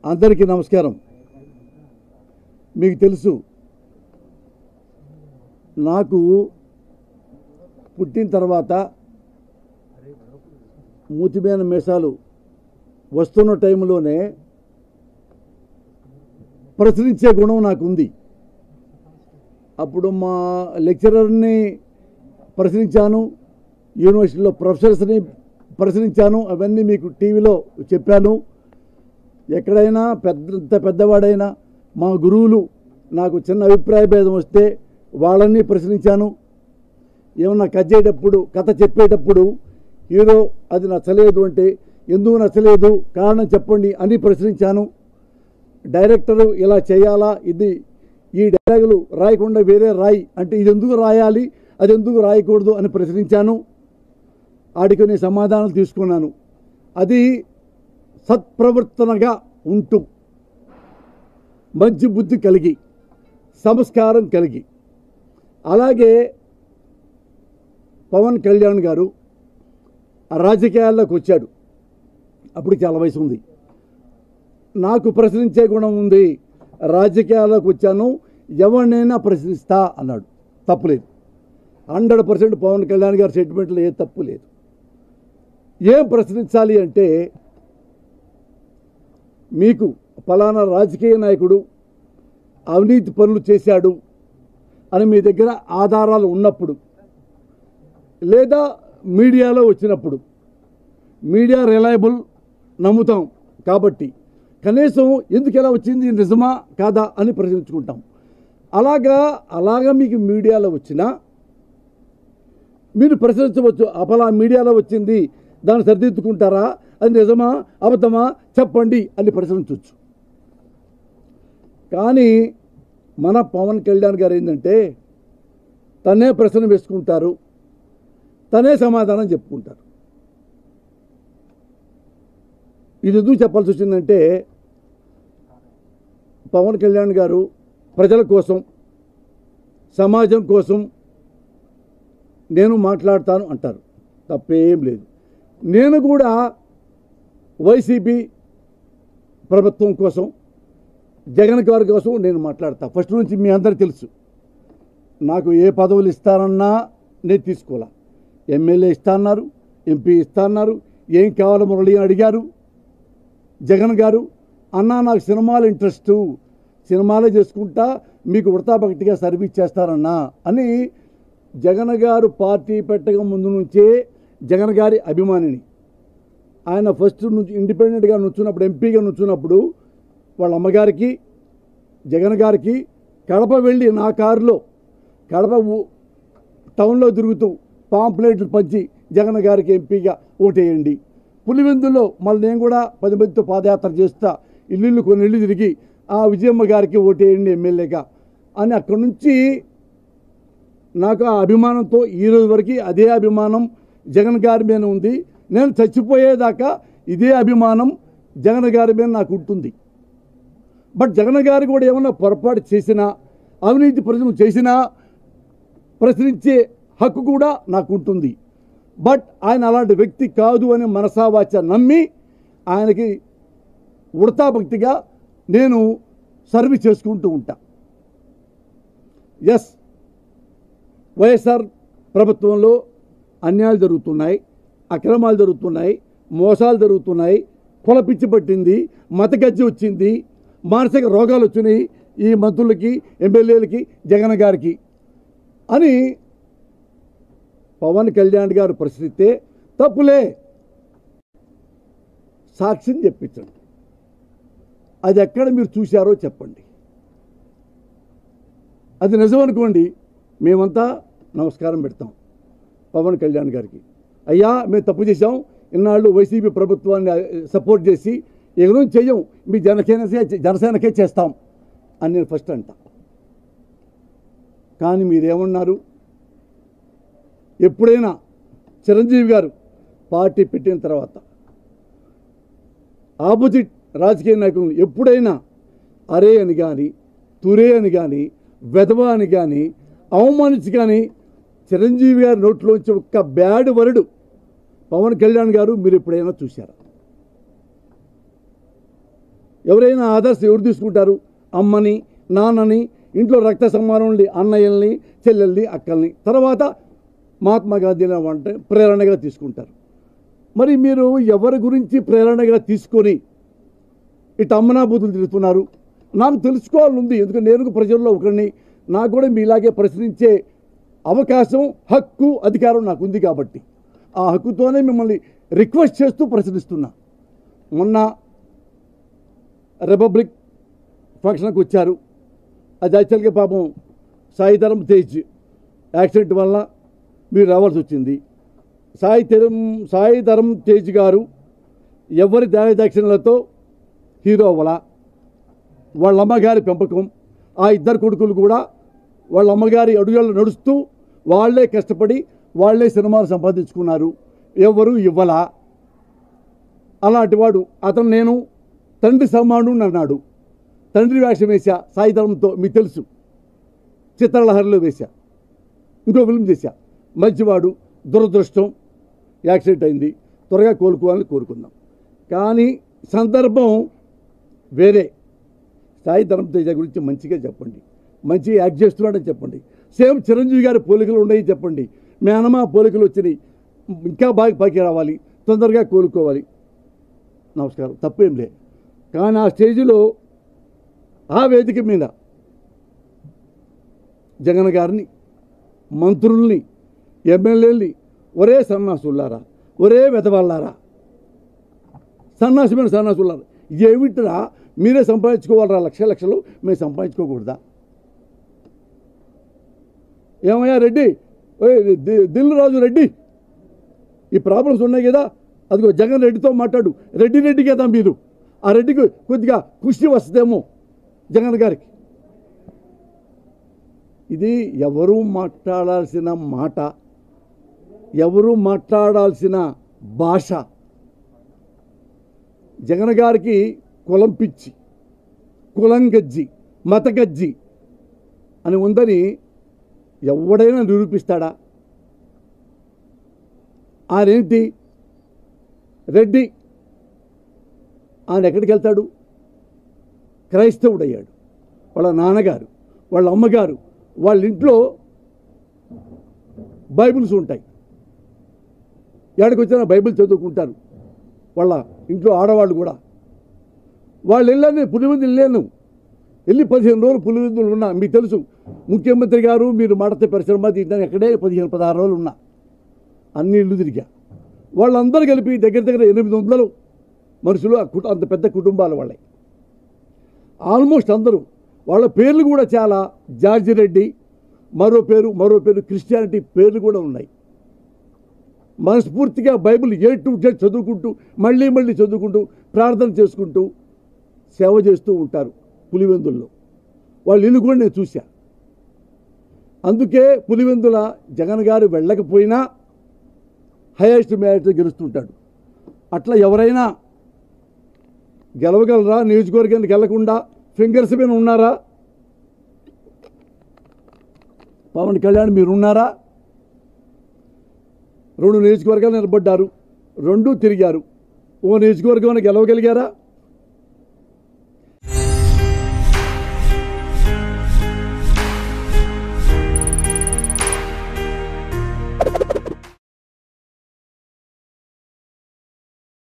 అందరికీ నమస్కారం మీకు తెలుసు నాకు పుట్టిన తర్వాత మూతిమైన మీసాలు వస్తున్న టైంలోనే ప్రశ్నించే గుణం నాకు ఉంది అప్పుడు మా లెక్చరర్ని ప్రశ్నించాను యూనివర్సిటీలో ప్రొఫెసర్స్ని ప్రశ్నించాను అవన్నీ మీకు టీవీలో చెప్పాను ఎక్కడైనా పెద్ద పెద్దవాడైనా మా గురువులు నాకు చిన్న అభిప్రాయ భేదం వస్తే వాళ్ళని ప్రశ్నించాను ఏమన్నా కజ్జేటప్పుడు కథ చెప్పేటప్పుడు హీరో అది నచ్చలేదు అంటే ఎందుకు నచ్చలేదు కారణం చెప్పండి అని ప్రశ్నించాను డైరెక్టరు ఇలా చేయాలా ఇది ఈ డైలాగులు రాయకుండా వేరే రాయి అంటే ఇది ఎందుకు రాయాలి అది ఎందుకు రాయకూడదు అని ప్రశ్నించాను ఆడికి నేను సమాధానం తీసుకున్నాను అది సత్ప్రవర్తనగా ఉంటూ మంచి బుద్ధి కలిగి సంస్కారం కలిగి అలాగే పవన్ కళ్యాణ్ గారు ఆ రాజకీయాల్లోకి వచ్చాడు అప్పుడు చాలా వయసు ఉంది నాకు ప్రశ్నించే గుణం ఉంది రాజకీయాల్లోకి వచ్చాను ఎవరినైనా ప్రశ్నిస్తా అన్నాడు తప్పులేదు హండ్రెడ్ పర్సెంట్ పవన్ కళ్యాణ్ గారి స్టేట్మెంట్లో ఏ తప్పు లేదు ఏం ప్రశ్నించాలి అంటే మీకు ఫలానా రాజకీయ నాయకుడు అవినీతి పనులు చేశాడు అని మీ దగ్గర ఆధారాలు ఉన్నప్పుడు లేదా మీడియాలో వచ్చినప్పుడు మీడియా రిలయబుల్ నమ్ముతాం కాబట్టి కనీసం ఎందుకు ఎలా వచ్చింది నిజమా కాదా అని ప్రశ్నించుకుంటాం అలాగా అలాగా మీకు మీడియాలో వచ్చినా మీరు ప్రశ్నించవచ్చు అపలా మీడియాలో వచ్చింది దాన్ని సరిదిద్దుకుంటారా అది నిజమా అబద్ధమా చెప్పండి అని ప్రశ్నించవచ్చు కానీ మన పవన్ కళ్యాణ్ గారు ఏంటంటే తనే ప్రశ్న వేసుకుంటారు తనే సమాధానం చెప్పుకుంటారు ఇది ఎందుకు చెప్పాల్సి వచ్చిందంటే పవన్ కళ్యాణ్ గారు ప్రజల కోసం సమాజం కోసం నేను మాట్లాడతాను అంటారు తప్పేం లేదు నేను కూడా వైసీపీ ప్రభుత్వం కోసం జగన్ గారి కోసం నేను మాట్లాడతా ఫస్ట్ నుంచి మీ అందరికీ తెలుసు నాకు ఏ పదవులు ఇస్తారన్నా నేను తీసుకోవాలా ఎమ్మెల్యే ఇస్తా అన్నారు ఎంపీ ఇస్తా అన్నారు ఏం కావాలో మురళి అని అడిగారు జగన్ గారు అన్నా నాకు సినిమాలు ఇంట్రెస్టు సినిమాలే చేసుకుంటా మీకు ఉడతా భక్తిగా సర్వీస్ చేస్తారన్నా అని జగన్ గారు పార్టీ పెట్టక ముందు నుంచే జగన్ గారి అభిమానిని ఆయన ఫస్ట్ నుంచి ఇండిపెండెంట్గా నుంచున్నప్పుడు ఎంపీగా నుంచున్నప్పుడు వాళ్ళ అమ్మగారికి జగన్ గారికి కడప వెళ్ళి నా కారులో కడప ఊ- టౌన్లో తిరుగుతూ పాంప్లెట్లు పంచి జగన్ గారికి ఎంపీగా ఓటేయండి పులివెందులో మళ్ళీ నేను కూడా పది మందితో పాదయాత్ర చేస్తా ఇల్లు కొన్ని ఇల్లు తిరిగి ఆ విజయమ్మ గారికి ఓటేయండి ఎమ్మెల్యేగా అని అక్కడి నుంచి నాకు ఆ అభిమానంతో ఈ రోజు వరకు అదే అభిమానం జగన్ గారి మీద ఉంది నేను చచ్చిపోయేదాకా ఇదే అభిమానం జగన్ గారి మీద నాకు ఉంటుంది బట్ జగన్ గారు కూడా ఏమన్నా పొరపాటు చేసినా అవినీతి ప్రజలు చేసినా ప్రశ్నించే హక్కు కూడా నాకు ఉంటుంది బట్ ఆయన అలాంటి వ్యక్తి కాదు అని మనసావాచ నమ్మి ఆయనకి ఉడతా భక్తిగా నేను సర్వీస్ చేసుకుంటూ ఉంటా ఎస్ వైఎస్ఆర్ ప్రభుత్వంలో అన్యాయాలు జరుగుతున్నాయి అక్రమాలు జరుగుతున్నాయి మోసాలు జరుగుతున్నాయి కుల పిచ్చి పట్టింది మత గజ్జి వచ్చింది మానసిక రోగాలు వచ్చినాయి ఈ మంత్రులకి ఎమ్మెల్యేలకి జగన్ గారికి అని పవన్ కళ్యాణ్ గారు ప్రశ్నిస్తే తప్పులే సాక్ష్యం చెప్పించండి అది ఎక్కడ మీరు చూశారో చెప్పండి అది నిజం అనుకోండి మేమంతా నమస్కారం పెడతాం పవన్ కళ్యాణ్ గారికి అయ్యా మేము తప్పు చేశాం ఇన్నాళ్ళు వైసీపీ ప్రభుత్వాన్ని సపోర్ట్ చేసి ఇక నుంచి చెయ్యం మీ జనసేన జనసేనకే చేస్తాం అని నేను ఫస్ట్ అంటా కానీ మీరేమన్నారు ఎప్పుడైనా చిరంజీవి గారు పార్టీ పెట్టిన తర్వాత ఆపోజిట్ రాజకీయ నాయకులను ఎప్పుడైనా అరే అని కానీ తురే అని కానీ వెధవ అని కానీ అవమానించి కానీ చిరంజీవి గారి నోట్లోంచి ఒక్క బ్యాడ్ వరడు పవన్ కళ్యాణ్ గారు మీరు ఎప్పుడైనా చూశారా ఎవరైనా ఆదర్శం ఎవరు తీసుకుంటారు అమ్మని నాన్నని ఇంట్లో రక్త సంబంధండి అన్నయ్యల్ని చెల్లెల్ని అక్కల్ని తర్వాత మహాత్మా గాంధీని అంటే ప్రేరణగా తీసుకుంటారు మరి మీరు ఎవరి గురించి ప్రేరణగా తీసుకొని ఇటు అమ్మనాభూతులు తిరుగుతున్నారు నాకు తెలుసుకోవాలని ఉంది ఎందుకంటే నేను ప్రజల్లో ఒకరిని నాకు కూడా మీలాగే ప్రశ్నించే అవకాశం హక్కు అధికారం నాకు ఉంది కాబట్టి ఆ హక్కుతోనే మిమ్మల్ని రిక్వెస్ట్ చేస్తూ ప్రశ్నిస్తున్నా మొన్న రిపబ్లిక్ ఫంక్షన్కి వచ్చారు అది యాక్చువల్గా పాపం సాయిధరం తేజ్ యాక్సిడెంట్ వల్ల మీరు రావాల్సి వచ్చింది సాయి తెరం సాయి ధరం తేజ్ గారు ఎవరి దయాదక్షిణలతో హీరో అవ్వాల వాళ్ళ అమ్మగారి పెంపకం ఆ ఇద్దరు కొడుకులు కూడా వాళ్ళ అమ్మగారి అడుగులు నడుస్తూ వాళ్ళే కష్టపడి వాళ్ళే సినిమాలు సంపాదించుకున్నారు ఎవరు ఇవ్వలా అలాంటి వాడు అతను నేను తండ్రి సమానుడు అన్నాడు తండ్రి వేషం వేశా సాయిధరంతో మీకు తెలుసు చిత్రలహరిలో వేశా ఇంకో ఫిల్మ్ చేశా మంచివాడు దురదృష్టం యాక్సిడెంట్ అయింది త్వరగా కోలుకోవాలని కోరుకుందాం కానీ సందర్భం వేరే సాయి ధర్మ తేజ గురించి మంచిగా చెప్పండి మంచిగా యాక్ట్ చేస్తున్నాడని చెప్పండి సేమ్ చిరంజీవి గారి పోలికలు ఉన్నాయి చెప్పండి మేనమా పోలికలు వచ్చినాయి ఇంకా బాగా పైకి రావాలి తొందరగా కోలుకోవాలి నమస్కారం తప్పేం లే కానీ ఆ స్టేజ్లో ఆ వేదిక మీద జగన్ గారిని మంత్రుల్ని ఎమ్మెల్యేలని ఒరే సన్నాసులారా ఒరే వెతవాళ్ళారా సన్నాసమైన సన్నాసులారా ఏమిటిరా మీరే సంపాదించుకోవాలరా లక్ష లక్షలు మేము సంపాదించుకోకూడదా ఏమయ్యా రెడ్డి ఓయ్ ది- దిల్ రాజు రెడ్డి ఈ ప్రాబ్లమ్స్ ఉన్నాయి కదా అదిగో జగన్ రెడ్డితో మాట్లాడు రెడ్డి రెడ్డి కదా మీరు ఆ రెడ్డికి కొద్దిగా ఖుషి వస్తుందేమో జగన్ గారికి ఇది ఎవరు మాట్లాడాల్సిన మాట ఎవరు మాట్లాడాల్సిన భాష జగన్ గారికి కులం పిచ్చి కులం గజ్జి మత గజ్జి అని ఉందని ఎవడైనా నిరూపిస్తాడా ఆయనేంటి రెడ్డి ఆయన ఎక్కడికి వెళ్తాడు క్రైస్తవుడయ్యాడు వాళ్ళ నాన్నగారు వాళ్ళ అమ్మగారు వాళ్ళ ఇంట్లో బైబిల్స్ ఉంటాయి ఎక్కడికి వచ్చినా బైబిల్ చదువుకుంటారు వాళ్ళ ఇంట్లో ఆడవాళ్ళు కూడా వాళ్ళు వెళ్ళాను పులివెందులు వెళ్ళాను వెళ్ళి పదిహేను రోజులు పులివెందులు ఉన్నా మీకు తెలుసు ముఖ్యమంత్రి గారు మీరు మడత పరిశ్రమ తీయడానికి ఎక్కడే పదిహేను పదహారు రోజులు ఉన్నా అన్ని ఇల్లు తిరిగా వాళ్ళందరూ కలిపి దగ్గర దగ్గర ఎనిమిది వందలు మనుషులు ఆ కుట అంత పెద్ద కుటుంబాలు వాళ్ళవి ఆల్మోస్ట్ అందరూ వాళ్ళ పేర్లు కూడా చాలా జార్జి రెడ్డి మరో పేరు మరో పేరు క్రిస్టియానిటీ పేర్లు కూడా ఉన్నాయి మనస్ఫూర్తిగా బైబిల్ ఏ టు జెడ్ చదువుకుంటూ మళ్ళీ మళ్ళీ చదువుకుంటూ ప్రార్థన చేసుకుంటూ సేవ చేస్తూ ఉంటారు పులివెందుల్లో వాళ్ళ ఇల్లు కూడా నేను చూశా అందుకే పులివెందుల జగన్ గారు వెళ్ళకపోయినా హైయెస్ట్ మ్యారిట్ గెలుస్తుంటాడు అట్లా ఎవరైనా గెలవగలరా నియోజకవర్గానికి వెళ్లకుండా ఫింగర్స్ మీద ఉన్నారా పవన్ కళ్యాణ్ మీరు ఉన్నారా రెండు నియోజకవర్గాలు నిలబడ్డారు రెండు తిరిగారు ఓ నియోజకవర్గం గెలవగలిగారా